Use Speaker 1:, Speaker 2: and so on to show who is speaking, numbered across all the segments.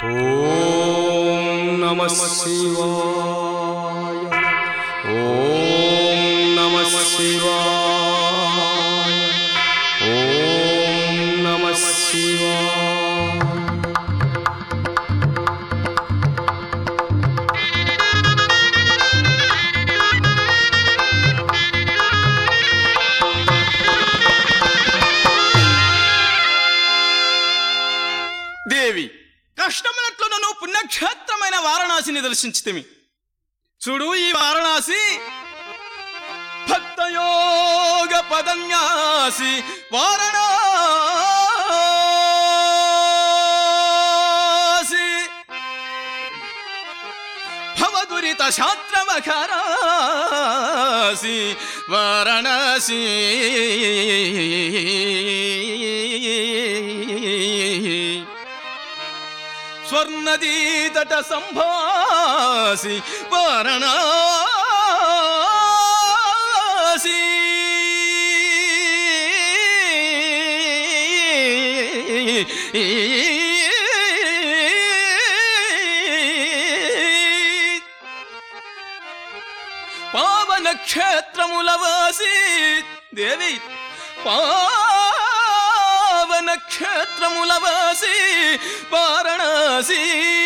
Speaker 1: ఓం నమ శివాయ ఓం నమ శివాయ ఓం నమ శివాయ దేవి కష్టమైనట్లు నన్ను పుణ్యక్షేత్రమైన వారణాసిని దర్శించితిమి చూడు ఈ వారణాసి భక్తయోగ పదన్యాసి వారణాసి భవదురిత శాస్త్రమఖరాసి వారణాసి స్వర్ణదీతట సంభాసి వారణాసి పావన క్షేత్రముల వాసి దేవి పావన క్షేత్రముల వాసి వారణాసి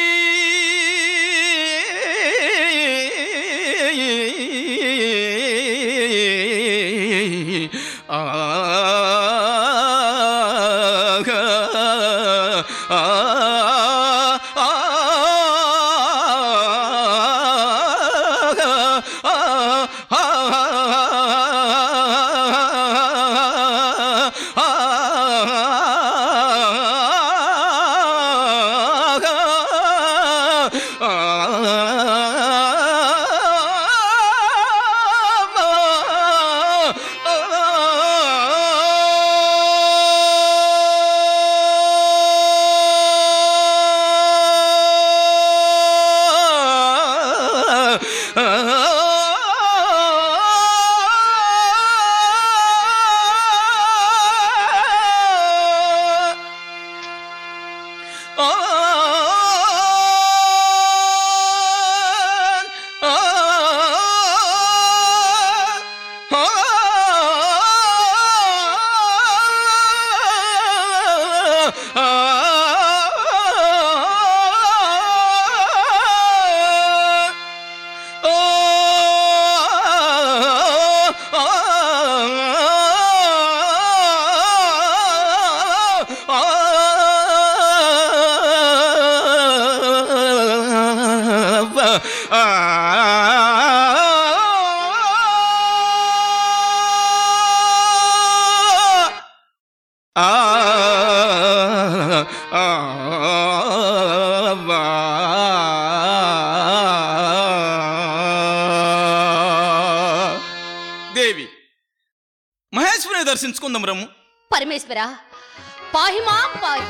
Speaker 1: దేవి మహేశ్వరిని దర్శించుకుందాం రమ్ము
Speaker 2: పరమేశ్వర పాహి మాం పాహి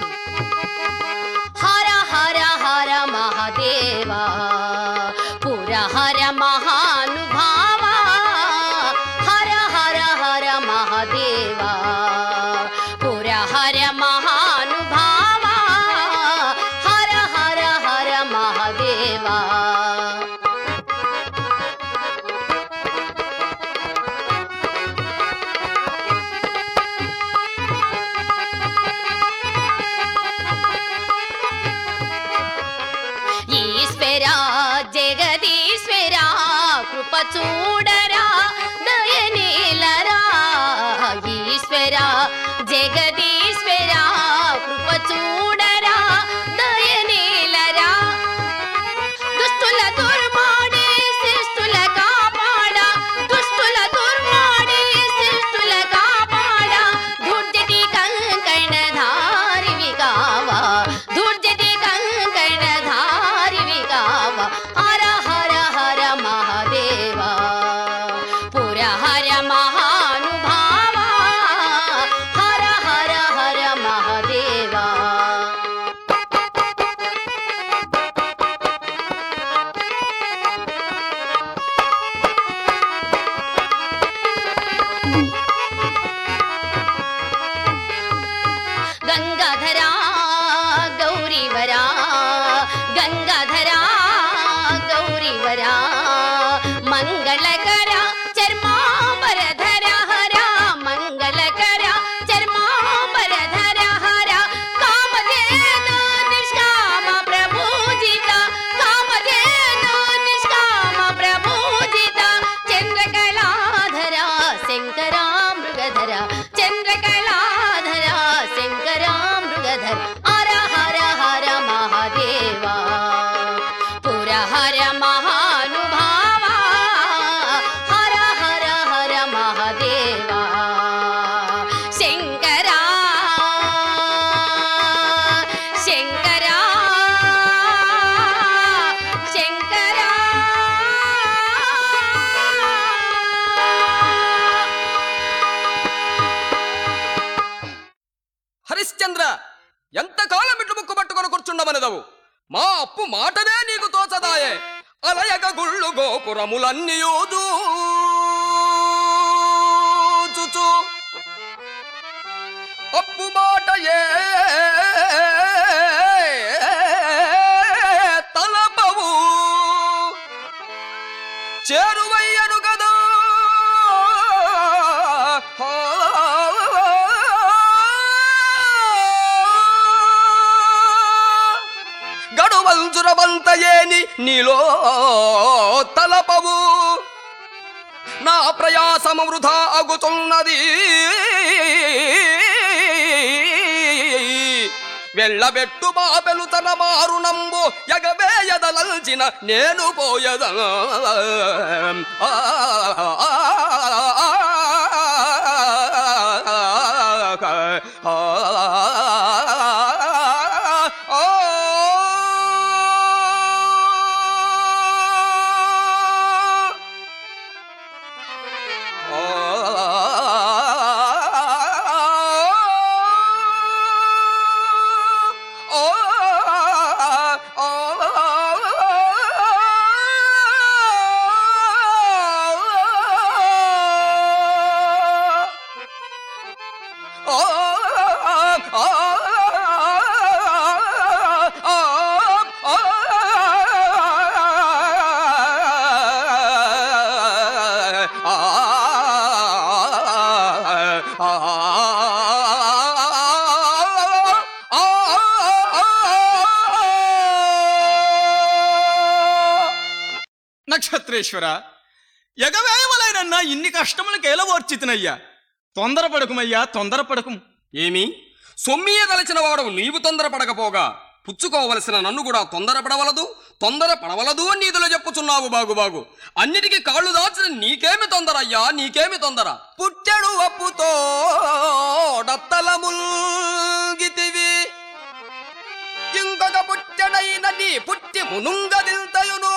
Speaker 2: హర హర హర మహాదేవా పుర హర మహానుభావ హర హర హర మహాదేవా పుర హర మహానుభావ హర హర హర మహాదేవా ఈశ్వరా జగదీశ్వరా కృప చూడరా దయనీలరా ఈశ్వరా జగదీశ్వరా కృప చూడరా దయనీలరా దుష్టుల దుర్మాడి శిష్టుల కాపాడ దుష్టుల దుర్మాడి శిష్టుల కాపాడ దుర్జటి కంకణ ధారివి కావా దుర్జటి కంకణ ధారివి కావా హర హర హర మహాదేవా పుర హర మహానుభావా హర హర హర మహాదేవా
Speaker 3: ఎంతకాలం ఇట్లు ముక్కు పట్టుకొని కూర్చుండమనదవు మా అప్పు మాటనే నీకు తోచదాయే అలయక గుళ్ళు గోపురములన్నీయోదు చుచు అప్పు మాట ఏ తలపవు చేరువయ్యను కదా గడువంజురబంతయేని నీలో తలపవు నా ప్రయాసము వృధా అగుతున్నది వెళ్ళబెట్టు బాపెలు తన మారునంబు ఎగవేయదలంచిన నేను పోయద
Speaker 1: నక్షత్రేశ్వర ఎగవేయవలైనన్నా ఇన్ని కష్టములకు ఎలవోర్చితినయ్యా తొందరపడకుమయ్యా తొందరపడకు
Speaker 3: ఏమి సొమ్మియదలచిన వాడవు నీవు తొందరపడకపోగా పుచ్చుకోవలసిన నన్ను కూడా తొందరపడవలదు తొందర పడవలదు అని నీదులో చెప్పుచున్నావు బాగు బాగు అన్నిటికీ కాళ్ళు దాచిన నీకేమి తొందర అయ్యా నీకేమి తొందర పుట్టెడు అప్పుతో డత్తలముల్గితివి ఇంకొక పుట్టెడైన నీ పుట్టి మునుంగదిల్తయును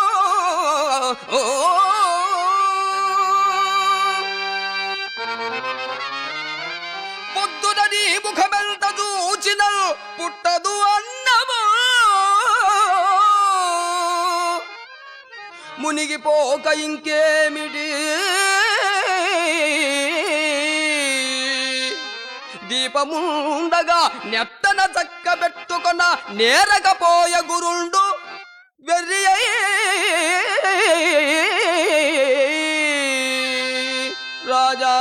Speaker 3: పొద్దున నీ ముఖమెంత చూచిన పుట్టదు అన్నము మునిగిపోక ఇంకేమిటి దీపముండగా నెత్తన చక్క పెట్టుకొన నేరకపోయ గురుండు వెర్రి రాజా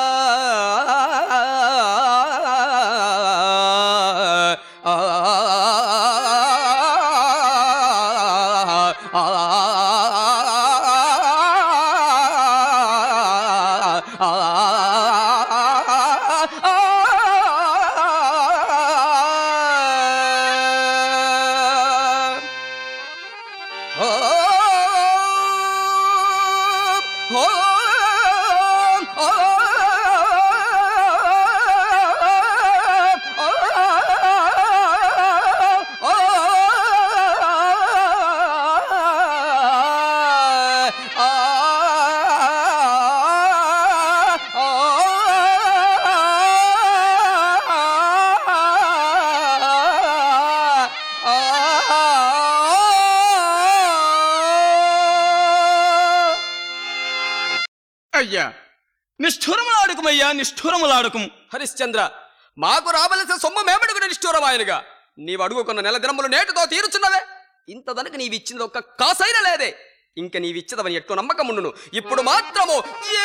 Speaker 1: అయ్యా నిష్ఠురములాడుకుమయ్యా నిష్ఠురములాడుకుము
Speaker 3: హరిశ్చంద్ర మాకు రావలసిన సొమ్ము మేమడుగున నిష్ఠూరమాయనుగా నీవు అడుగుకున్న నెల దినములు నేటితో తీరుచున్నవే ఇంతదనకు నీవిచ్చింది ఒక్క కాసైన లేదే ఇంక నీవిచ్చదవని ఎట్టు నమ్మకముండును ఇప్పుడు మాత్రము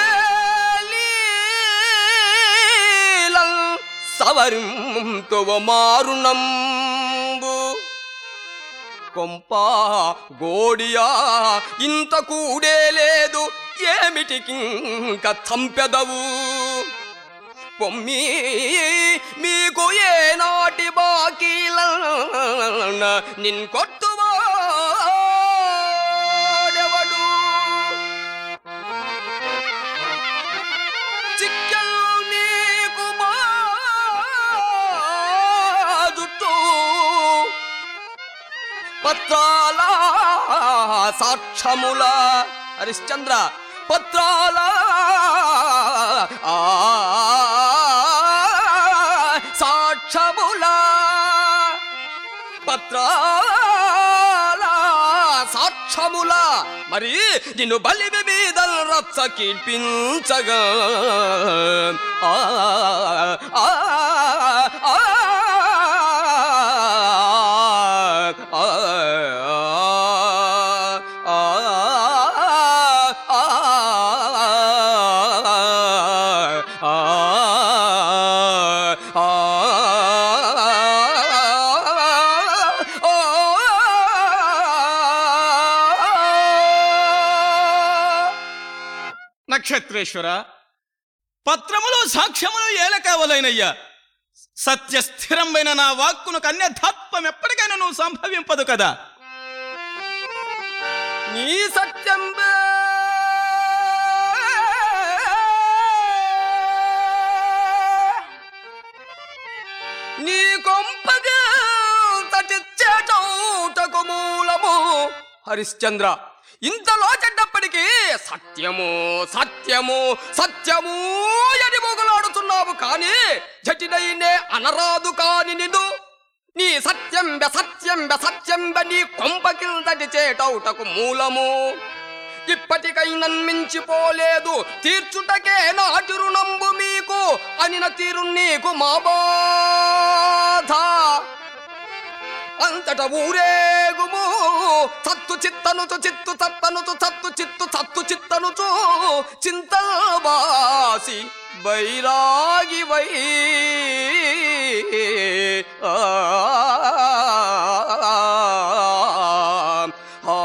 Speaker 3: ఏలీలల్ సవరింతువ మారునంబు కొంప గోడియా ఇంత కూడే లేదు ఏమిటికింక చంపెదవు పొమ్మి మీకు ఏనాటి బాకీల నిన్ కొట్టువాడెవడు చిక్కలు నీకు మా జుట్టు పత్రాల సాక్ష్యముల హరిశ్చంద్ర పత్రాల ఆ, సాక్ష్యముల పత్రాల సాక్ష్యముల మరి నిన్ను బలిమి మీద రచ్చ కీర్పించగా ఆ, ఆ, ఆ, ఆ, ఆ,
Speaker 1: నక్షత్రేశ్వర పత్రములు సాక్ష్యములు ఏలకావలైనయ్యా సత్య స్థిరమైన నా వాక్కును కన్యధాత్వం ఎప్పటికైనా నువ్వు సంభవింపదు కదా
Speaker 3: నీ సత్యం నీ కొంపగా తటిచ్చేటౌటకు మూలము హరిశ్చంద్ర ఇంతలో చెడ్డప్పటికీ సత్యము సత్యము సత్యము అని మొగులాడుతున్నావు కానీ జటినైనే అనరాదు కాని నిన్ను నీ సత్యంబ సత్యంబ సత్యంబ నీ కొంప కిందటి చేటౌటకు మూలము ఇప్పటికైనా మించిపోలేదు తీర్చుటకే నాటి రుణంబు మీకు అనిన తీరు నీకు మా బాధ అంతట ఊరేగుము సత్తు చిత్తనుచు చిత్తు తత్తనుచు సత్తు చిత్తు సత్తు చిత్తనుచు చింతబాసి బైరాగి వై ఆ, ఆ,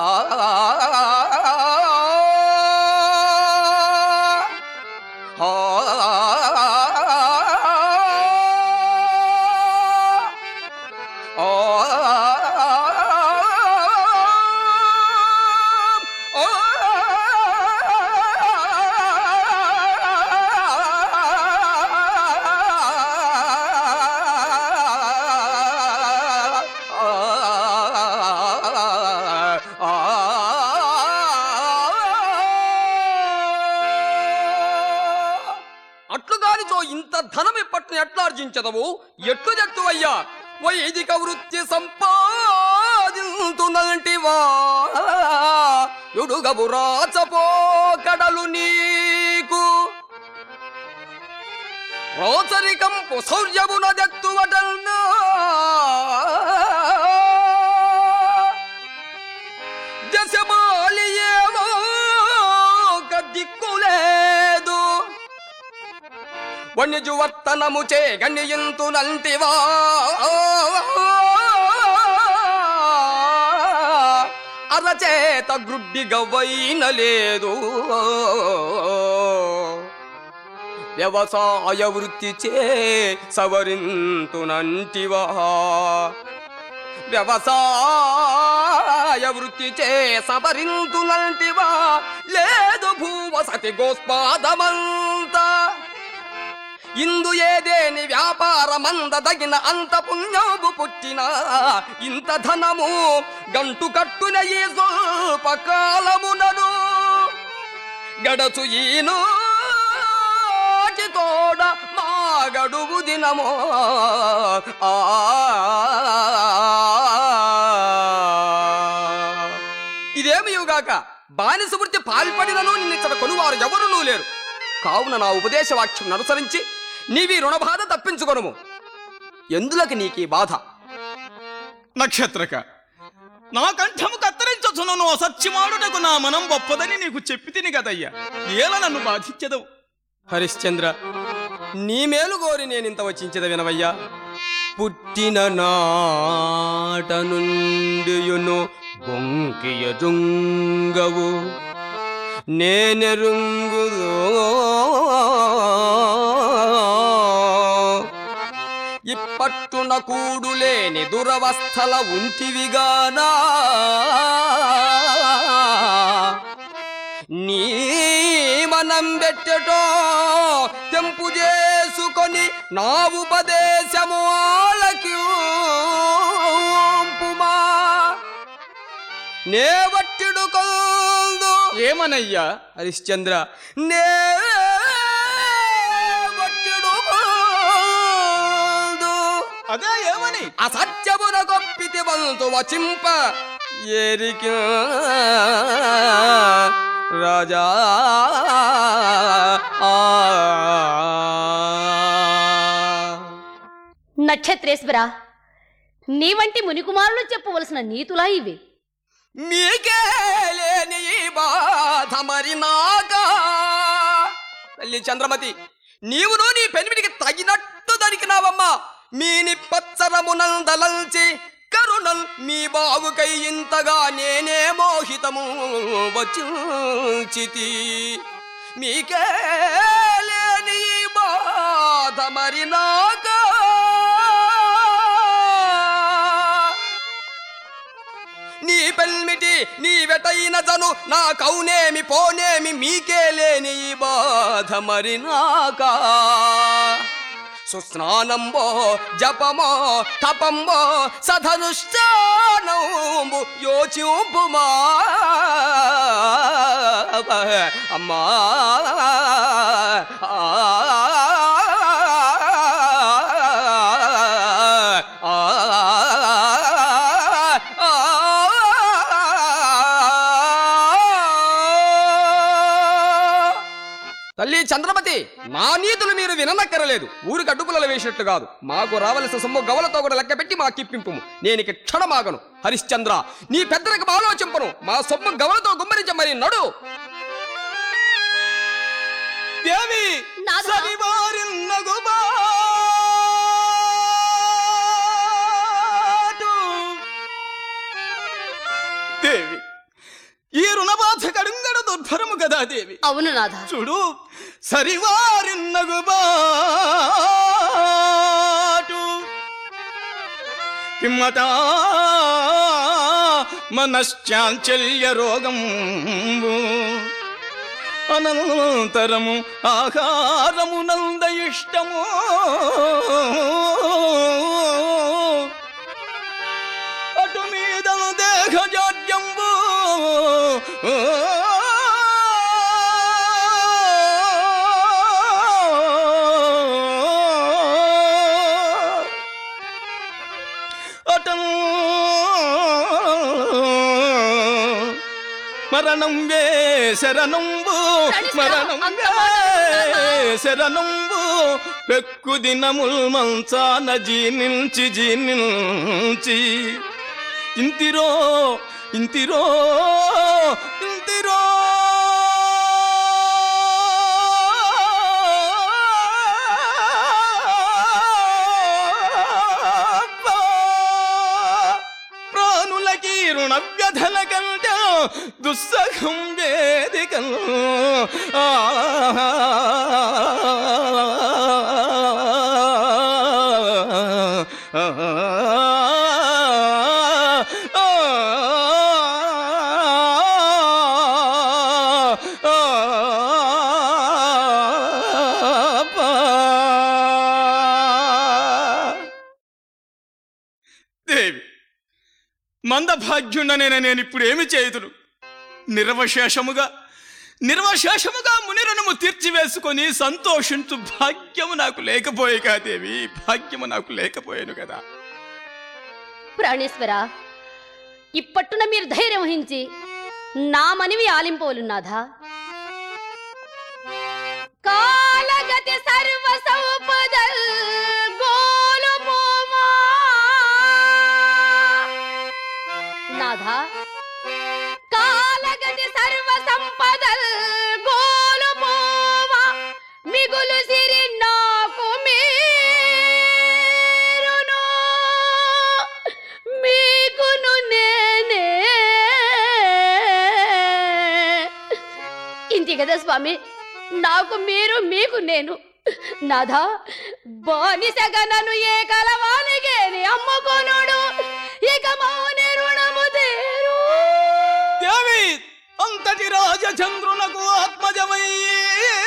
Speaker 3: అట్లుగానిచో ఇంత ధనం ఇప్పటిని ఎట్లా ఆర్జించదవు ఎట్లు జట్టువయ్యా వైదిక వృత్తి సంపాదింతునంటివా యుడుగబు రాచపోకడలు నీకు రోచరికంపు శౌర్యమున జత్తువటన్నా దశమాలి ఏమో ఒక దిక్కులేదు వన్యజువర్తనము చే గణ్యంతునంటివా అరచేత గ్రుడ్డిగా వైనలేదు వ్యవసాయ వృత్తి చే సవరింతునంటివా వ్యవసాయ వృత్తి చే సవరింతునంటివా లేదు భూవసతి గోస్పాదమంతా ఇందు ఏదేని వ్యాపారమందదగిన అంత పుణ్యము పుట్టిన ఇంత ధనము గంటు కట్టున ఈ స్వల్ప కాలమునను గడచు ఈను తోడ మా గడువు దినమో ఆ ఇదేమియుగాక బానిస వృత్తి పాల్పడినను నిన్నిచ్చట కొనువారు ఎవరునూ లేరు కావున నా ఉపదేశ వాక్యం అనుసరించి నీవి రుణబాధ తప్పించుకొనుము ఎందులకి నీకీ బాధ
Speaker 1: నక్షత్రక నా కంఠము కత్తిరించుచును అసత్యమాడుటకు నా మనం గొప్పదని నీకు చెప్పి తిని కదయ్యా ఏల నన్ను బాధించదవు
Speaker 3: హరిశ్చంద్ర నీ మేలు కోరి నేనింత వచ్చించద వినవయ్యా పుట్టిన నాట నుండియును బొంకియ జుంగవు నేనెరుంగుదో ఇప్పట్టున కూడులేని దురవస్థల ఉంటివిగానా నీ మనం పెట్టటో తెంపు చేసుకొని నా ఉపదేశము ఆలకింపుమా నే వట్టిడు కొందు
Speaker 1: ఏమనయ్యా
Speaker 3: హరిశ్చంద్ర నే వట్టిడు కొందు
Speaker 1: అదే ఏమని
Speaker 3: అసత్యమున గొప్పితే వంతు వచింప ఏరికి రాజా ఆ.
Speaker 2: నక్షత్రేశ్వర నీ వంటి మునికుమారులు చెప్పవలసిన నీతులా ఇవి
Speaker 3: మీకే లేని ఈ బాధ మరి నాగా తల్లి చంద్రమతి నీవును నీ పెనిమిడికి తగినట్టు దొరికినావమ్మా మీని పచ్చరమునందలంచి కరుణల్ మీ బావుకై ఇంతగా నేనే మోహితము వచ్చితి మీకే లేని ఈ బాధ మరి నాగా నీ పెల్మిటి నీ వెటైన జను నా కౌనేమి పోనేమి మీకే లేని ఈ బాధ మరి నాకా సుస్నానంబో జపమో తపంబో సధనుష్ఠానంబు యోచింపుమా అమ్మా తల్లి చంద్రమతి నా నీతులు మీరు విననక్కరలేదు ఊరికి అడ్డుపులలో వేసినట్లు కాదు మాకు రావలసిన సొమ్ము గవలతో కూడా లెక్క పెట్టి మా కిప్పింపు నేనికి క్షణమాగను హరిశ్చంద్ర నీ పెద్దలకు ఆలోచింపను మా సొమ్ము గవలతో గుమ్మరించ మరి నడు
Speaker 1: దేవి
Speaker 2: నాథ.
Speaker 1: సరివారిన్నగు బాటు. దేవి ఈ రుణబాధ కడుంగడ దుర్భరము కదా దేవి
Speaker 2: అవును నాథ
Speaker 1: చూడు సరివారిన్నగు బాటు పిమ్మట మనశ్చాంచల్య రోగం అనంతరము ఆహారము నంద ఇష్టము అటు మీద దేహజాడ్యంబు అటం మరణం వే శరణంబు మరణం వే శరణంబు పెక్కు దినముల్ మంచాన జీనించి జీనించి ఇంతిరో ఇంతిరో ఇంతిరో ప్రాణులకి రుణ వ్యధల కంట దుస్సహం వేదికం ఆ దేవి మందభాగ్యుండనైన నేను ఇప్పుడు ఏమి చేయుదును నిర్వశేషముగా నిర్వశేషముగా మునిరణము తీర్చివేసుకొని సంతోషించు భాగ్యము నాకు లేకపోయే కాదేవి భాగ్యము నాకు లేకపోయాను కదా
Speaker 2: ప్రాణేశ్వర ఇప్పట్టున మీరు ధైర్యం వహించి నా మనవి ఆలింపోలు నాథ కాలగతి సర్వ సౌపదల్ గోలు పోమా నాథ కాలగతి సర్వ సంపదల్ గోలు పోవా మిగులు సిరి నాకు మీరును మీకును నేనే ఇంటి కదా స్వామి నాకు మీరు మీకు నేను నాథా బానిసగా నన్ను ఏ కలవానిగేని అమ్ముకొనుడు ఇక మౌని రుణము తీరు
Speaker 1: దేవి అంతటి రాజచంద్రునకు ఆత్మజమయ్యే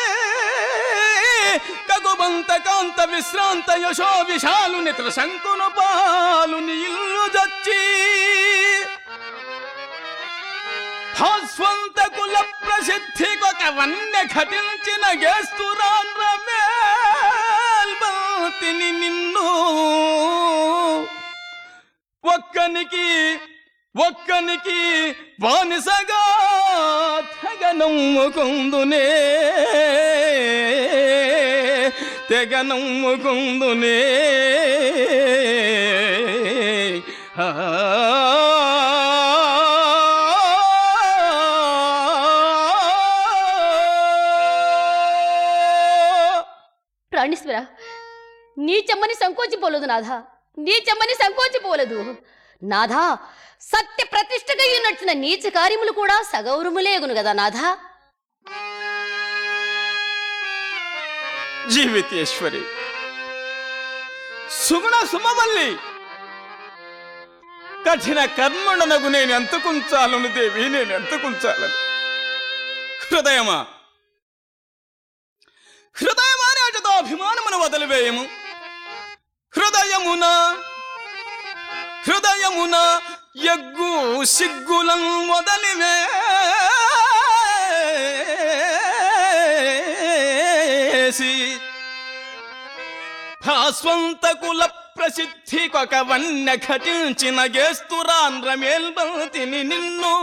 Speaker 1: కగుబంత కాంత విశ్రాంత యశో విశాలు నిత్ర శంకును పాలు ఇల్లు జచ్చి భాస్వంత కుల ప్రసిద్ధికొక వన్య ఘటించిన గేస్తురాన్రమేల్బల్తిని నిన్ను ఒక్కనికి ఒక్కనికి బానిసగా తెగ నమ్ముకుందునే తెగ నమ్ముకుందునే
Speaker 2: ಪ್ರಾಣೇಶ್ವರ ನೀಚಮ್ಮನಿ ಸಂಕೋಚಿపోలేదు నాథ నీచమ్మని సంకోచిపోలేదు నాథా సత్య ప్రతిష్టగా నడిచిన నీచ కార్యములు కూడా సగౌరములేగును కదా నాథా
Speaker 1: జీవితేశ్వరి సుగుణ సుమవల్లి కఠిన కర్మణనగు నేను ఎంత కుంచాలను దేవి నేను ఎంత కుంచాలను హృదయమా హృదయమా నేటితో అభిమానమును వదిలివేయము హృదయమున హృదయమున ఎగ్గు సిగ్గులం వదలివేసి భాస్వంత కుల ప్రసిద్ధి కొక వన్య ఘటించిన గేస్తురాంధ్రమేల్బంతిని నిన్ను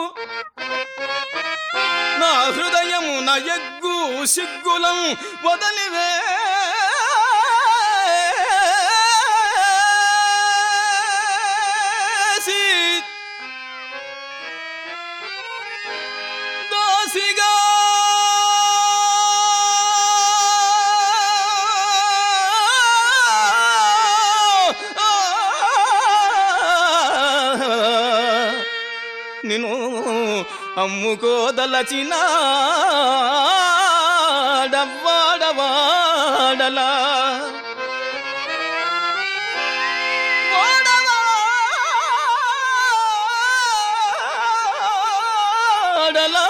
Speaker 1: నా హృదయము నా ఎగ్గు సిగ్గులం వదలివే దాసిగా నిన్ను అమ్ముకోదలచిన డవ్వాడవాడలా వాడలా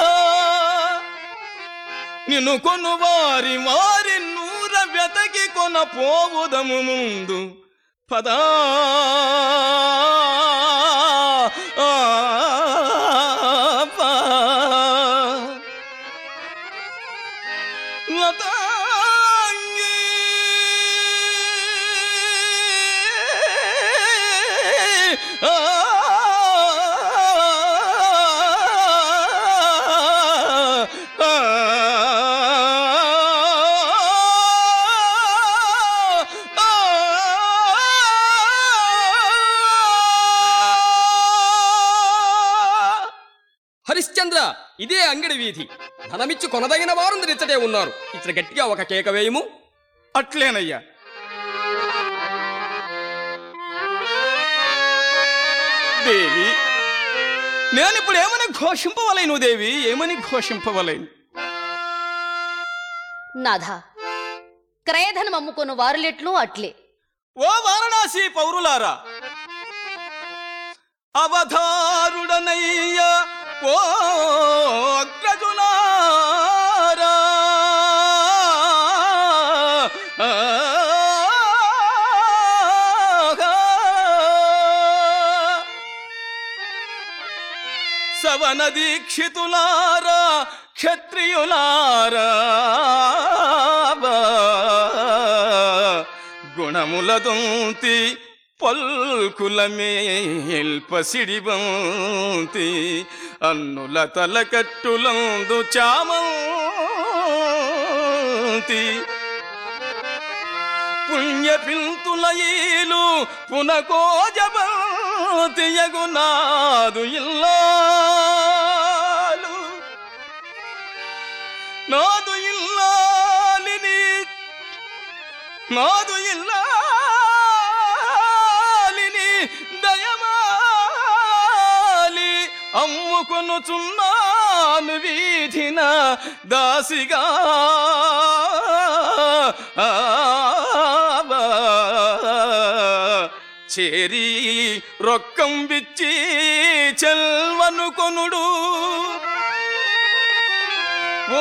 Speaker 1: నిన్ను కొను వారి వారి నూర వెతకి కొన పోవుదము ముందు పదా ఆ, పా. లతాంగి ఆ, ఆ,
Speaker 3: హరిశ్చంద్ర ఇదే అంగడి వీధి ధనమిచ్చి కొనదగిన వారు నిచ్చటే ఉన్నారు ఇచ్చట గట్టిగా ఒక కేక వేయము
Speaker 1: అట్లేనయ్యా దేవి నేనిప్పుడు ఏమని ఘోషింపవలేను దేవి ఏమని ఘోషింపవలేను
Speaker 2: నాథ క్రయధనం అమ్ముకున్న వారులెట్లు అట్లే
Speaker 1: ఓ వారణాసి పౌరులారా అవధారుడనయ్య ఓ అగ్రజులారా సవన దీక్షితులారా క్షత్రియులారా గుణములదొంతి పల్కుల మేల్పసిడిబంతి అన్నుల తలకట్టులందు చామంతి పుణ్యపింతులయీలు పునకోజబంతియగునాదు ఇల్లాలు నాదు ఇల్లాలిని నాదు ఇల్లాలిని దయమాలి అమ్ముకొనుచున్నాను వీధిన దాసిగా చేరి రొక్కం విచ్చి చెల్వను కొనుడు ఓ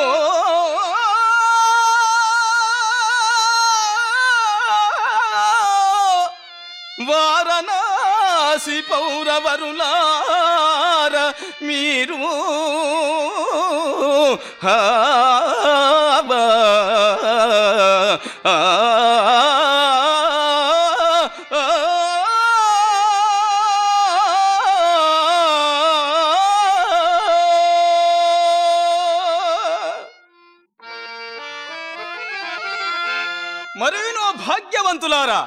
Speaker 1: వారణాసి పౌరవరులార మీరు హాబా ఆ భాగ్యవంతులారా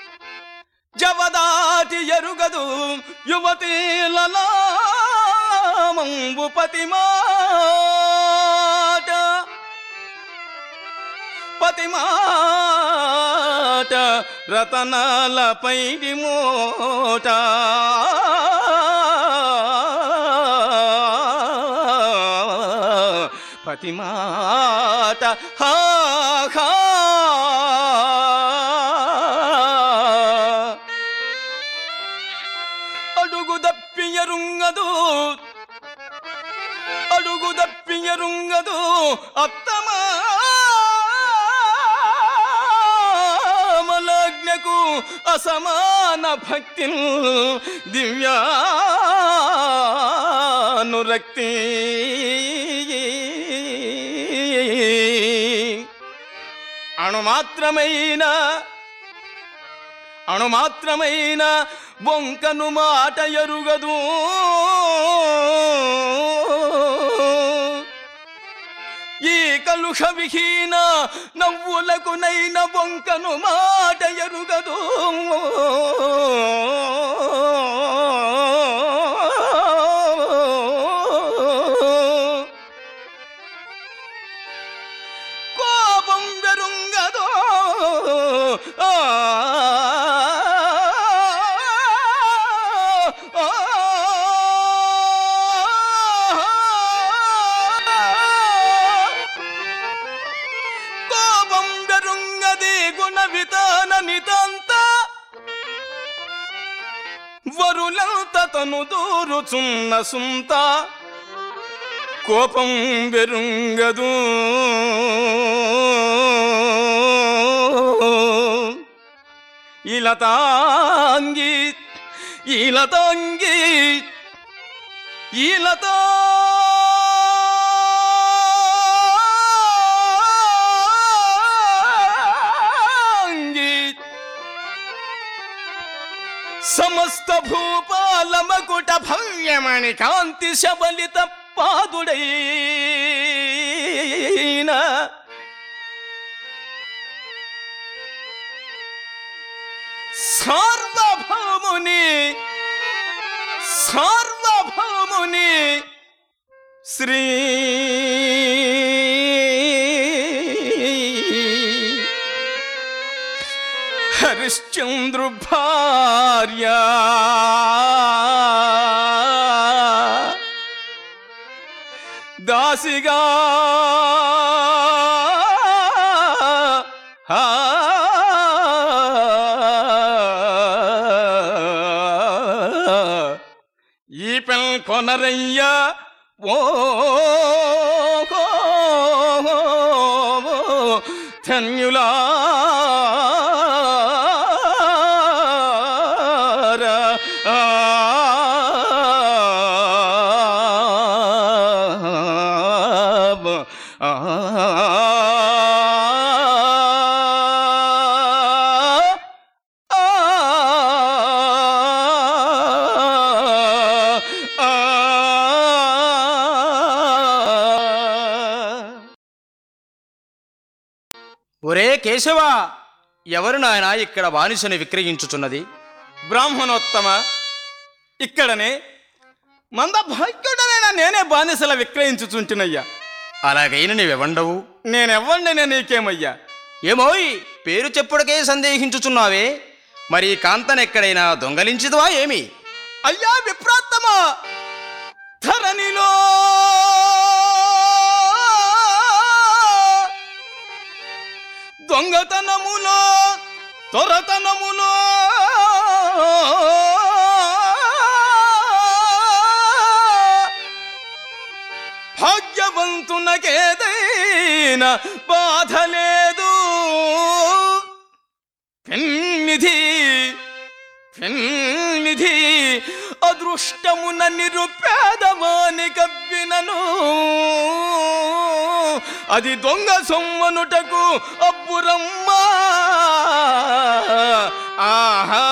Speaker 1: జవదాటి ఎరుగదు యువతీలలామంబు పతిమాట పతిమాట రతనాల పైడి మోట పతిమాట హా హా అడుగు దప్పియరుంగదు అడుగు దప్పియరుంగదు అత్తమా మలగ్నకు అసమాన భక్తి దివ్యానురక్తి అణుమాత్రమైన అణుమాత్రమైన బొంకను మాట ఎరుగదు ఈ కలుష విహీన నవ్వులకు నైన బొంకను మాట ఎరుగదు కోపం వెరుంగదో ఆ, ఆ, కోపం వెరుంగది గుణ విధాన నితంత వరులంత తను దూరుచున్న సుంత కోపం వెరుంగదు ఈలతాంగి ఈలతాంగి ఈలతాంగి సమస్త భూపాలమకుట భవ్యమణి కాంతి శబలిత పాదుడైన సార్వభౌముని సార్వభౌముని శ్రీ హరిశ్చంద్రు భార్య దాసిగా ఈ పెల్ కొనరయ్య ఓ ధన్యులా
Speaker 4: ఒరే కేశవ ఎవరు నాయన ఇక్కడ బానిసని విక్రయించుచున్నది
Speaker 1: బ్రాహ్మణోత్తమ ఇక్కడనే మందభాగ్యుడనైనా నేనే బానిసల విక్రయించుచుంటున్నయ్యా
Speaker 4: అలాగైన నీవెవండవు
Speaker 1: నేనెవ్వండినే నీకేమయ్యా
Speaker 4: ఏమోయ్ పేరు చెప్పుడకే సందేహించుచున్నావే మరి ఈ కాంతనెక్కడైనా దొంగలించిదవా ఏమి
Speaker 1: అయ్యా విప్రాత్తమా ధరణిలో దొంగతనములో తొరతనములో భాగ్యవంతునకేదైనా బాధ లేదు పెన్నిధి పెన్నిధి అదృష్టమున నిరుపేదవాని కవ్వినను అది దొంగ సొమ్మనుటకు అబ్బురమ్మా ఆహా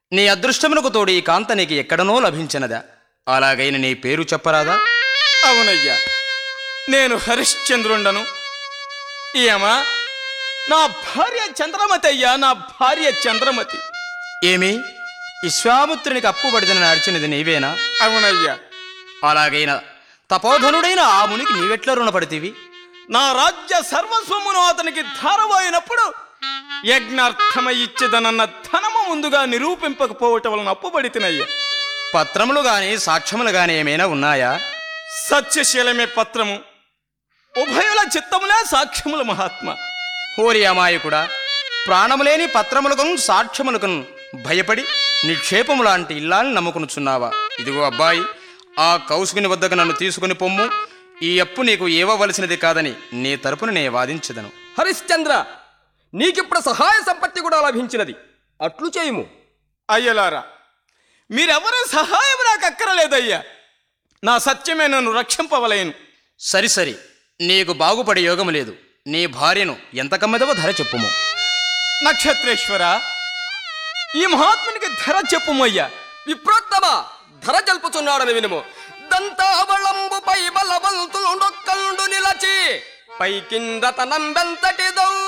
Speaker 4: నీ అదృష్టమునకు తోడు ఈ కాంత నీకు ఎక్కడనో లభించినదా అలాగైన నీ పేరు చెప్పరాదా
Speaker 1: అవునయ్యా నేను హరిశ్చంద్రుండను ఏమా నా భార్య చంద్రమతి అయ్యా నా భార్య చంద్రమతి
Speaker 4: ఏమి విశ్వామిత్రునికి అప్పుబడిన నడిచినది నీవేనా
Speaker 1: అవునయ్యా
Speaker 4: అలాగైన తపోధనుడైన ఆ మునికి నీవెట్లా రుణపడితివి
Speaker 1: నా రాజ్య సర్వస్వమును అతనికి ధారపోయినప్పుడు యజ్ఞార్థమై ఇచ్చేదనన్న ధనము ముందుగా నిరూపింపకపోవటం వలన అప్పుబడి తినయ్యా
Speaker 4: పత్రములు గాని సాక్ష్యములు గాని ఏమైనా ఉన్నాయా
Speaker 1: సత్యశీలమే పత్రము ఉభయుల చిత్తములే సాక్ష్యముల మహాత్మ
Speaker 4: హోరి అమాయకుడా ప్రాణములేని పత్రములకు సాక్ష్యములకు భయపడి నిక్షేపము లాంటి ఇల్లాన్ని నమ్ముకునుచున్నావా ఇదిగో అబ్బాయి ఆ కౌసుకుని వద్దకు నన్ను తీసుకుని పొమ్ము ఈ అప్పు నీకు ఏవవలసినది కాదని నీ తరపున నే వాదించదను
Speaker 3: హరిశ్చంద్ర నీకిప్పుడు సహాయ సంపత్తి కూడా లభించినది అట్లు చేయుము
Speaker 1: అయ్యలారా మీరెవరూ సహాయం నాకు అక్కరలేదయ్యా నా సత్యమే నన్ను రక్షింపవలేను
Speaker 4: సరి సరి నీకు బాగుపడే యోగము లేదు నీ భార్యను ఎంత కమ్మెదవో ధర చెప్పుము
Speaker 1: నక్షత్రేశ్వర ఈ మహాత్మునికి ధర చెప్పుమయ్యా
Speaker 3: విప్రోత్తమ ధర జల్పుచున్నాడని వినుము దంతావళంబుపై బలవంతుడొక్కలుండు నిలచి పై కింద తనంబెంతటి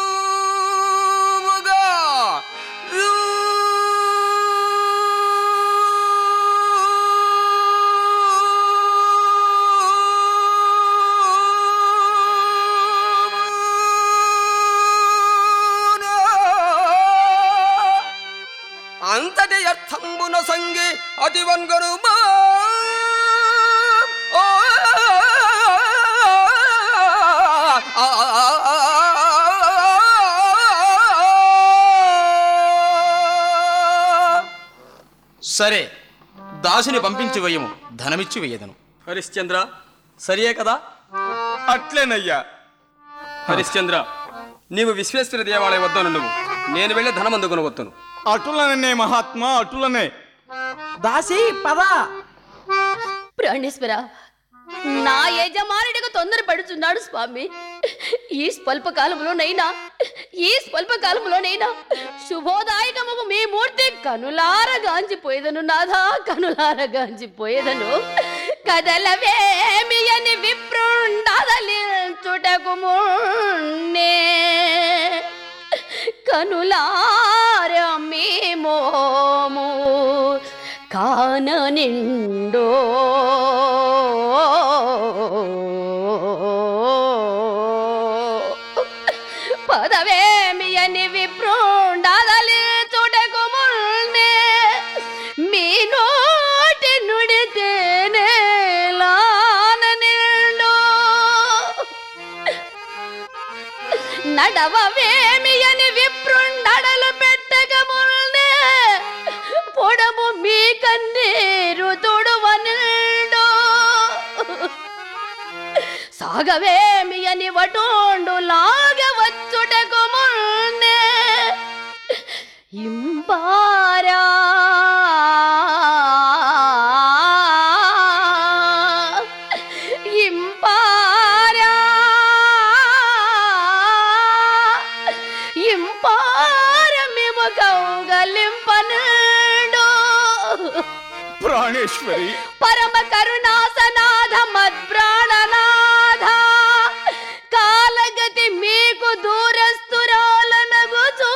Speaker 3: దౌగా అంతటి అర్థంబున సంగి అతి వన్గరుమా ఓ, ఆ, ఆ, ఆ,
Speaker 4: సరే దాసుని పంపించి వేయము ధనమిచ్చి వేయదను
Speaker 3: హరిశ్చంద్ర సరియే కదా
Speaker 1: అట్లేనయ్యా
Speaker 3: హరిశ్చంద్ర నీవు విశ్వేశ్వర దేవాలయం వద్దను నువ్వు నేను వెళ్ళి ధనం అందుకుని వద్దును
Speaker 1: అటులనే మహాత్మా అటులనే
Speaker 5: దాసి పద
Speaker 2: ప్రాణేశ్వర నా యజమానుడికి తొందరపడుచున్నాడు స్వామి ఈ స్వల్ప కాలంలోనైనా ఈ స్వల్ప కాలంలోనైనా శుభోదాయకముకు మీ మూర్తి కనులార గాంచిపోయేదను నాథా కనులార గాంచిపోయేదను కదలవేమి అని విప్రుండదలించుటకు మున్నే కనులార మీ మోము కాన నిండో పదవేమి అని విప్రుండదలి చుటకు మున్నే మీ నోటి నుడితేనే లాన నిండో నడవవేమి అని విప్రుండడలు పెట్టక ముల్నే పొడము మీ కన్నీరు తుడువనిండు సాగవేమి అని వటోండు లాగవచ్చుటకు ముల్నే ఇంపారా ఇంపారా ఇంపారమిము కౌగలింపనుడు
Speaker 1: ప్రాణేశ్వరి
Speaker 2: పరమ కరుణాసనాథ మద్ప్రాణనాథ కాలగతి మీకు దూరస్తురాలనగుచూ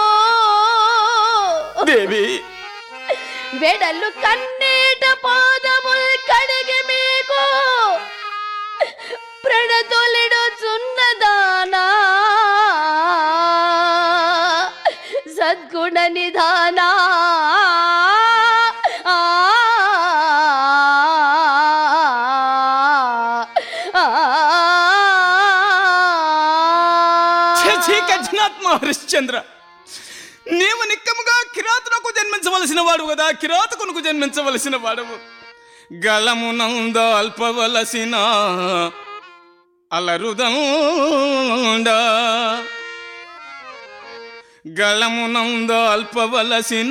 Speaker 1: దేవి
Speaker 2: వెడలు కన్నీట పాదముల్ కడిగి మీకు ప్రణతొలిడుచున్నదానా సద్గుణ నిధానా ఆ, ఆ,
Speaker 1: ఛీ, కఠినాత్మ హరిశ్చంద్ర నీవు నిక్కముగా కిరాతునకు జన్మించవలసిన వాడు కదా కిరాతకునకు జన్మించవలసిన వాడవు గలమునంద అల్పవలసిన అలరుదండ గళమునంద అల్పవలసిన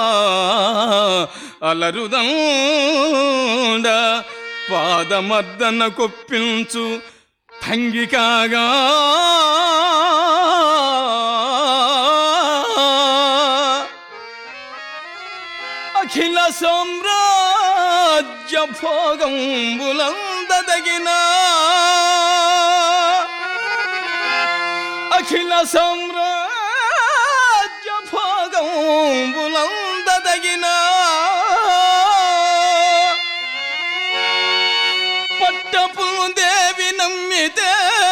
Speaker 1: అలరుదండ పాదమర్దన కొప్పించు తంగి కాగా సామ్రాజ్య భోగంబులందదగిన అఖిల సామ్రాజ్య భోగంబులందదగిన పట్టపు దేవి నమ్మితే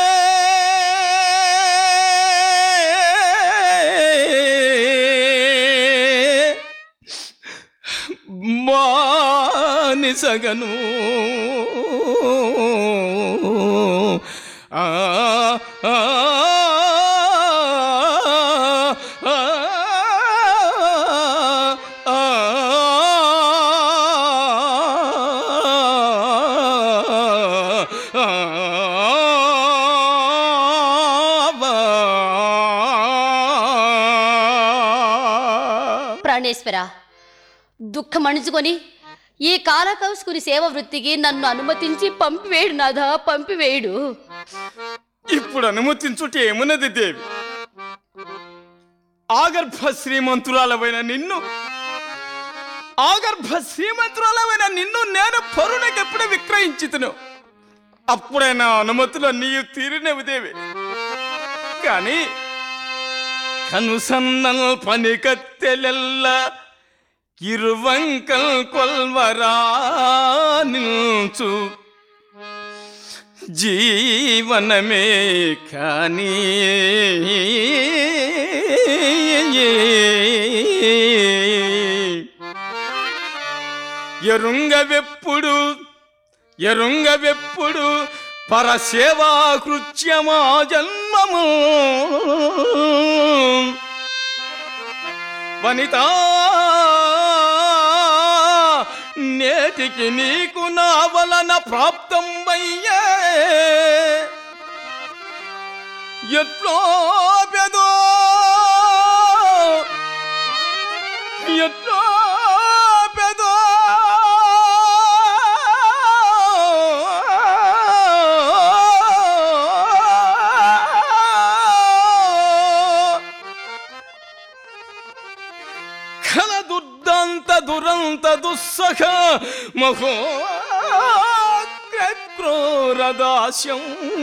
Speaker 1: మానిసగను ఆ ఆ, ఆ, ఆ,
Speaker 2: ప్రాణేశ్వర దుఃఖం అణుచుకొని ఈ కాలకౌసుకుని సేవ వృత్తికి నన్ను అనుమతించి పంపివేడు నాథా పంపివేడు
Speaker 1: ఇప్పుడు అనుమతించుట ఏమున్నది దేవి ఆగర్భ శ్రీమంతురాలవైన నిన్ను ఆగర్భ శ్రీమంతురాలవైన నిన్ను నేను పరుణకెప్పుడు విక్రయించుతును అప్పుడైనా అనుమతులు నీవు తీరినవి దేవి కానీ కనుసన్నల్ పని కత్తెలెల్ల ఇరువంకల్ కొల్వరా నిల్చు జీవనమే కానీ ఎరుంగవెప్పుడు ఎరుంగవెప్పుడు పరసేవా కృత్యమా జన్మము వనిత నేటికి నీకు నా వలన ప్రాప్తం అయ్యే ఎట్లో పెదో ఎట్లో పెదో ఖల దుర్దంత దురంత దుస్సఖ మహో క్రోరదాస్యం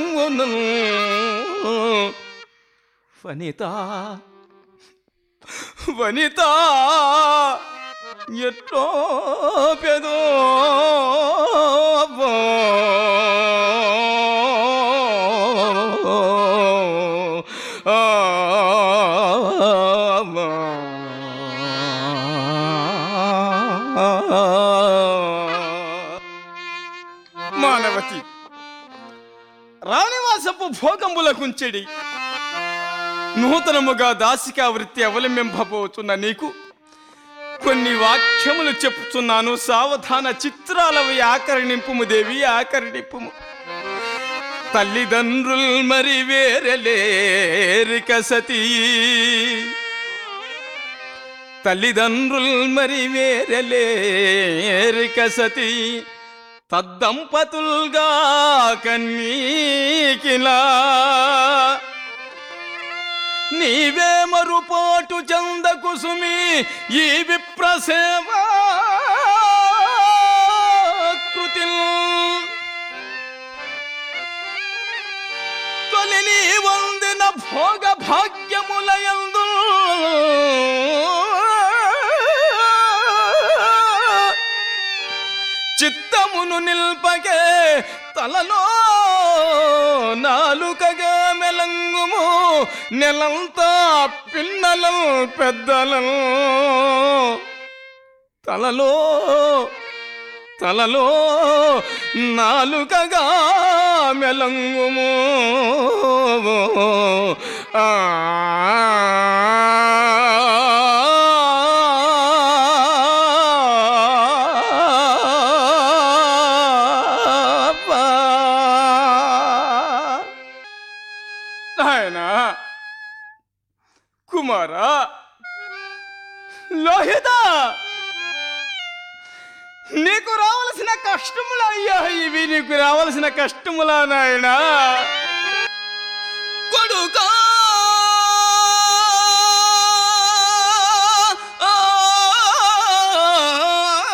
Speaker 1: వనిత వనిత ఎట్లో పెదో మానవతి రాణివాసపు భోగంబుల కుంచెడి నూతనముగా దాసికా వృత్తి అవలంబింపబోతున్న నీకు కొన్ని వాక్యములు చెప్పుచున్నాను సావధాన చిత్రాలవి ఆకరణింపుము దేవి ఆకరణింపుము తల్లిదండ్రుల్ మరి వేరలేరిక సతీ తల్లిదండ్రుల్ మరి వేరలేరిక సతీ తద్దంపతుల్గా కన్నీకిలా నీవే మరుపాటు చంద కుసుమి ఈ విప్రసేవా కృతి తొలి నీ వందిన భోగ భాగ్యములయందు చిత్తమును నిల్పగే తలలో నాలుకగా మెలంగుము నెలంతా పిన్నలం పెద్దలం తలలో తలలో నాలుకగా మెలంగుము ఆ నాయనా కుమారా లోహిత నీకు రావలసిన కష్టములా అయ్యా ఇవి నీకు రావలసిన కష్టములా నాయనా కొడుకా ఆ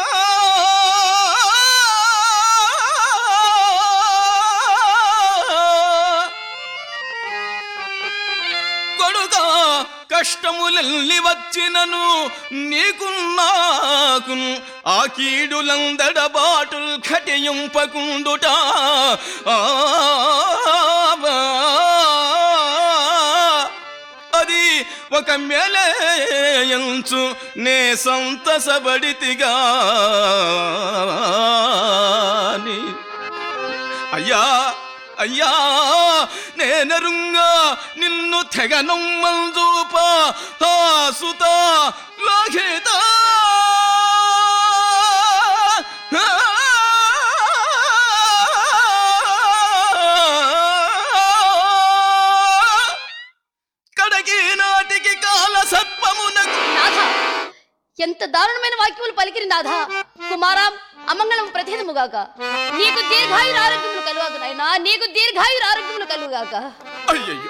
Speaker 1: కష్టములెల్లి వచ్చినను నీకు నాకు ఆ కీడులందడ బాటుల్ ఖటింపకుండుట అది ఒక మెలయంచు నే సంతసబడితిగా అయ్యా అయ్యా నేనరుంగా నిన్ను తెగ నొమ్మంజూప ఆ సుత లోహిత కడకి నాటికి కాల సర్పమునకు
Speaker 2: నాథ ఎంత దారుణమైన వాక్యములు పలికిరి నాథ కుమారా అమంగళం ప్రతిహితముగాక నీకు దీర్ఘాయుర ఆరోగ్యములు కలుగాక నాయనా నీకు దీర్ఘాయుర ఆరోగ్యములు కలుగాక
Speaker 1: అయ్యయ్యో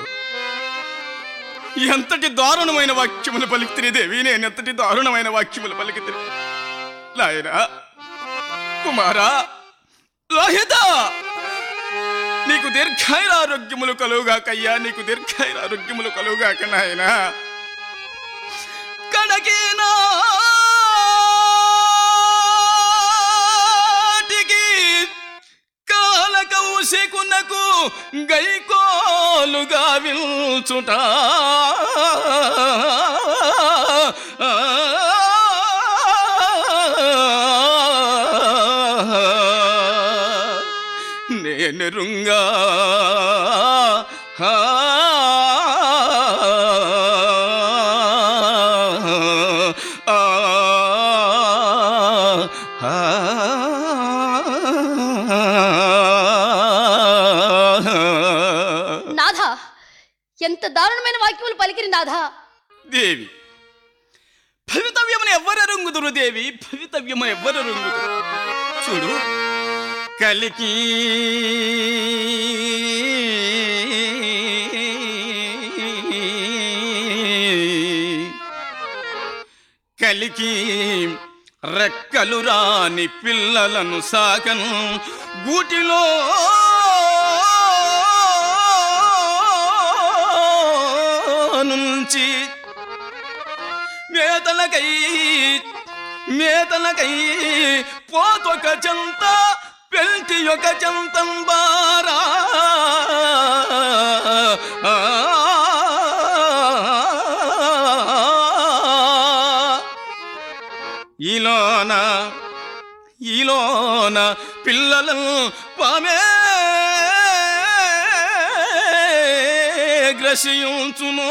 Speaker 1: ఎంతటి దారుణమైన వాక్యములు పలికితిరి దేవి నేను ఎంతటి దారుణమైన వాక్యములు పలికితిరి లాయనా కుమారా లోహిత నీకు దీర్ఘాయుర ఆరోగ్యములు కలుగాకయ్యా నీకు దీర్ఘాయుర ఆరోగ్యములు కలుగాక నాయనా కడకినాటికి కాలకౌశకునకు గైకోలుగా విల్చుట నేనెరుంగా
Speaker 2: నాథ ఎంత దారుణమైన వాక్యములు పలికిరి నాథ
Speaker 1: దేవి భవితవ్యమును ఎవ్వరెరుంగుదురు దేవి భవితవ్యమును ఎవ్వరెరుంగుదురు చూడు కలికి కలికి రెక్కలు రాని పిల్లలను సాకను గూటిలో నుంచి మేతలకై మేతలకై పోతొక చెంత పెంటి ఒక చెంతం బారా ఈలోన ఈలోన పిల్లలను పామే గ్రసించునో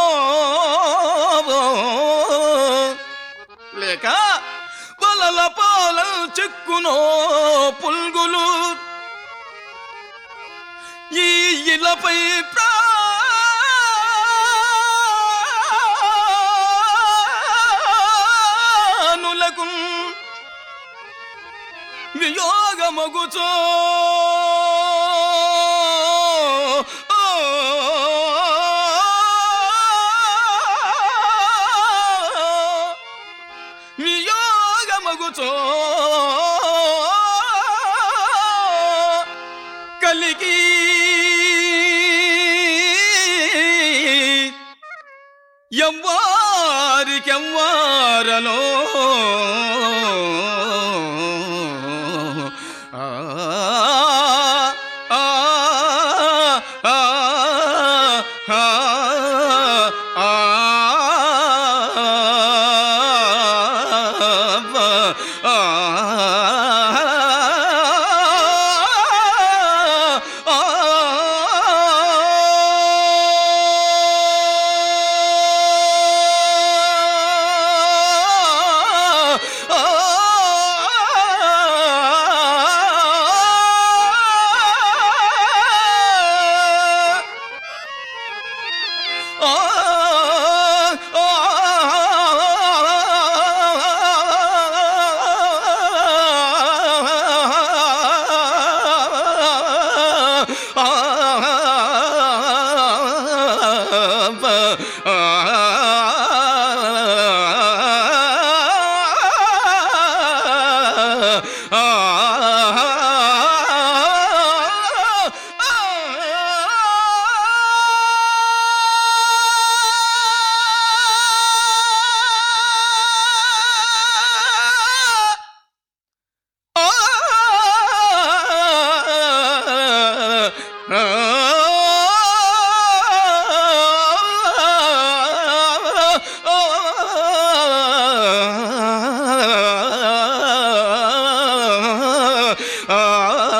Speaker 1: లేక వలల పాల చిక్కునో పుల్గులు ఈ ఇలపై ప్రాణులకు వియోగమగుచో వియోగమగుచో కలిగి ఎవ్వారికెవ్వారలో ఆ, ఆ, ఆ, ఆ, ఆ,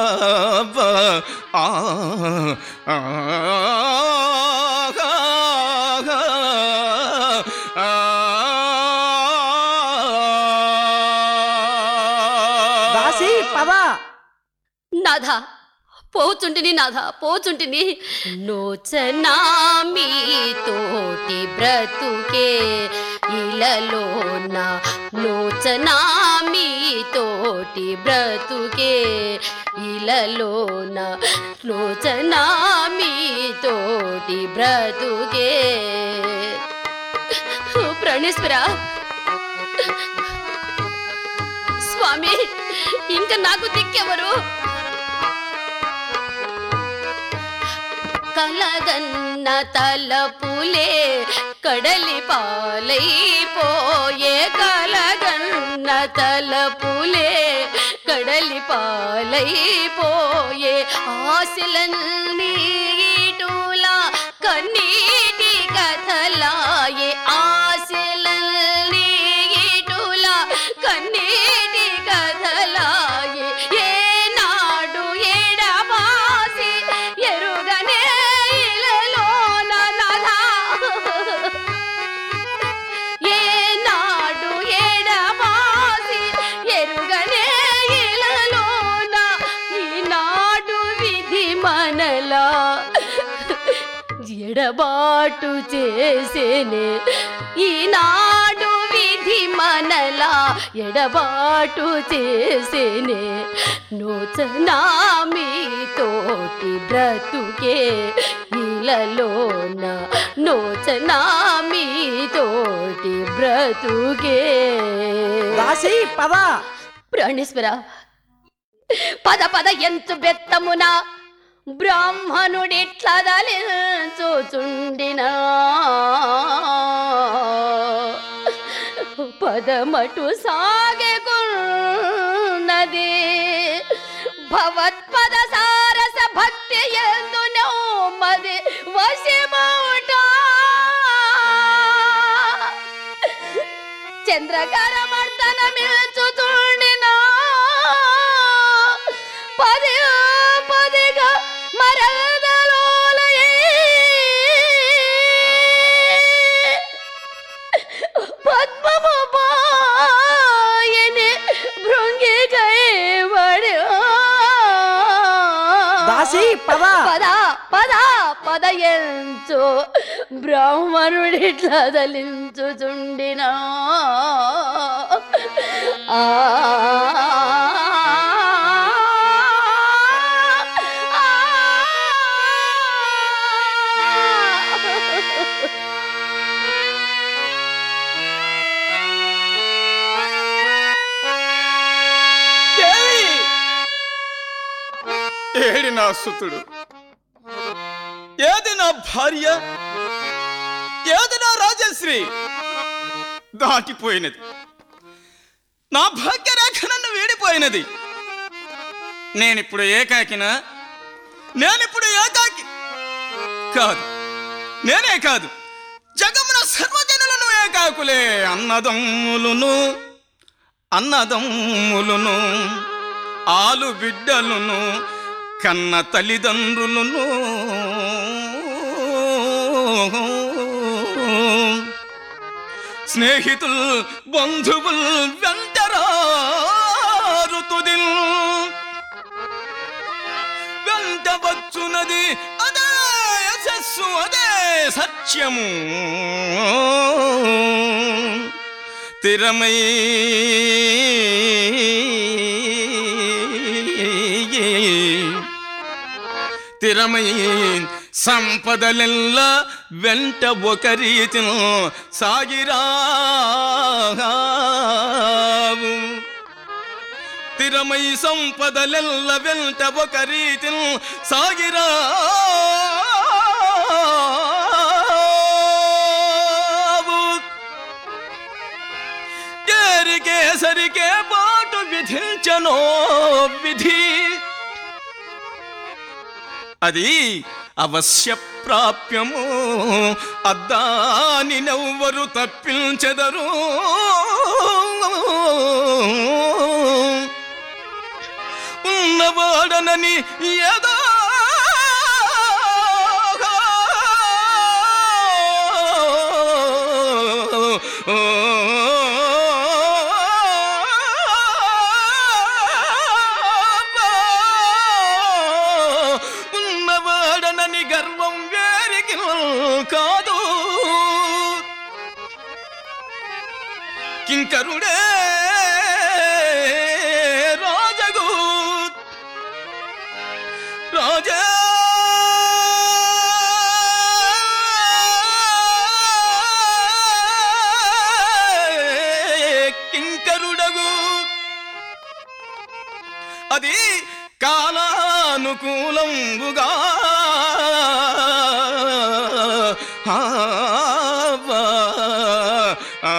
Speaker 1: ఆ, ఆ,
Speaker 5: దాసి పద
Speaker 2: నాథ పోచుంటిని నాథ పోచుంటిని నోచనా మీ తోటి బ్రతుకే ఇలలోన నోచనా మీ తోటి బ్రతుకే ఇలలోన నోచనా మీ తోటి బ్రతుకే ప్రణేశ్వరా స్వామి ఇంకా నాకు దిక్కెవరు కలగన్న తలపులే కడలి పాలైపోయే కలగన్న తలపులే కడలి పాలైపోయే ఆశలన్నీ ఇటులా కన్నీటి కథలాయే ఆశలన్నీ ఇటులా కన్నీటి కథలాయే ఏనాడు ఎడబాసి ఎరుగనే ఇలలోన నధా ఏనాడు ఎడబాసి ఎరుగనే ఇలలోన ఈనాడు విధి మనలా ఎడబాటు చేసేనే ఈనాడు విధి మనలా ఎడబాటు చేసేనే నోచనా మీతోటి బ్రతుకే ఇలలోన నోచనా మీతోటి బ్రతుకే
Speaker 5: దాసి పద
Speaker 2: ప్రాణేశ్వర పద పద ఎంతు బెత్తమున బ్రాహ్మణుడిట్లా దలించుచుండినా పదమటు సాగెకున్నది భవత్పద సారస భక్తి ఎందు మది వశమౌట చంద్రకరమర్దన మిల్చుతుండినా పది పదిగా మరదలోలయే పద్మము పాయని భృంగి కైవడు
Speaker 5: దాసి పద
Speaker 2: పద పద పద ఎంచు బ్రాహ్మణుడిట్లా దలించుచుండినా ఆ
Speaker 1: దేవి! ఏడి నా సుతుడు ఏది నా భార్య ఏది నా రాజశ్రీ దాటిపోయినది నా భాగ్యరేఖ నన్ను వీడిపోయినది నేనిప్పుడు ఏకాకినా నేనిప్పుడు ఏకాకి కాదు నేనే కాదు జగమున సర్వజనులను ఏకాకులే అన్నదమ్ములును అన్నదమ్ములును ఆలు బిడ్డలును కన్న తల్లిదండ్రులను స్నేహితులు బంధువులు వెంటరారు తుదిల్ వెంట వచ్చునది అదే యశస్సు అదే సత్యము స్థిరమై స్థిరమై సంపదలెల్ల వెంట ఒక రీతిను సాగిరా స్థిరమై సంపదలెల్ల వెంట ఒక రీతిను సాగిరా కేసరికే పాటు విధించనో విధి అది అవశ్య ప్రాప్యము అద్దాని నవ్వరు తప్పించెదరు ఉన్న ఉన్నవాడనని ఏదో ఉన్నవాడనని గర్వం వేరికి కాదు కింకరుడే రాజగు రాజా కింకరుడగు అది కాలానుకూలంబుగా ఆవా, ఆ,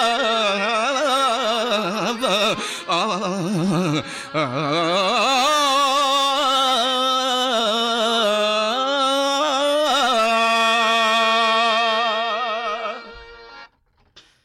Speaker 1: ఆ